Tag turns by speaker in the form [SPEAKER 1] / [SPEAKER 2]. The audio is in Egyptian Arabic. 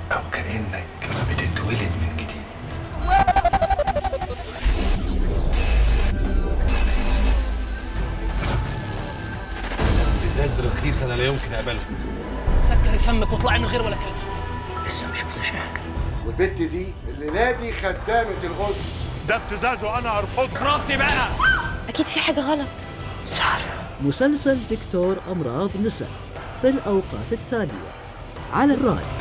[SPEAKER 1] او كانك بتتولد من جديد
[SPEAKER 2] ابتزاز رخيص انا لا يمكن اقبله
[SPEAKER 3] سكري فمك واطلعي من غير ولا كلمه
[SPEAKER 4] لسه ما شفتش حاجه
[SPEAKER 5] والبت دي الليله دي خدامه الغسل
[SPEAKER 6] ده ابتزاز وانا ارفضه
[SPEAKER 2] راسي بقى
[SPEAKER 7] أكيد في حاجة غلط
[SPEAKER 4] مش عارفه
[SPEAKER 8] مسلسل دكتور أمراض نساء في الأوقات التالية على الراديو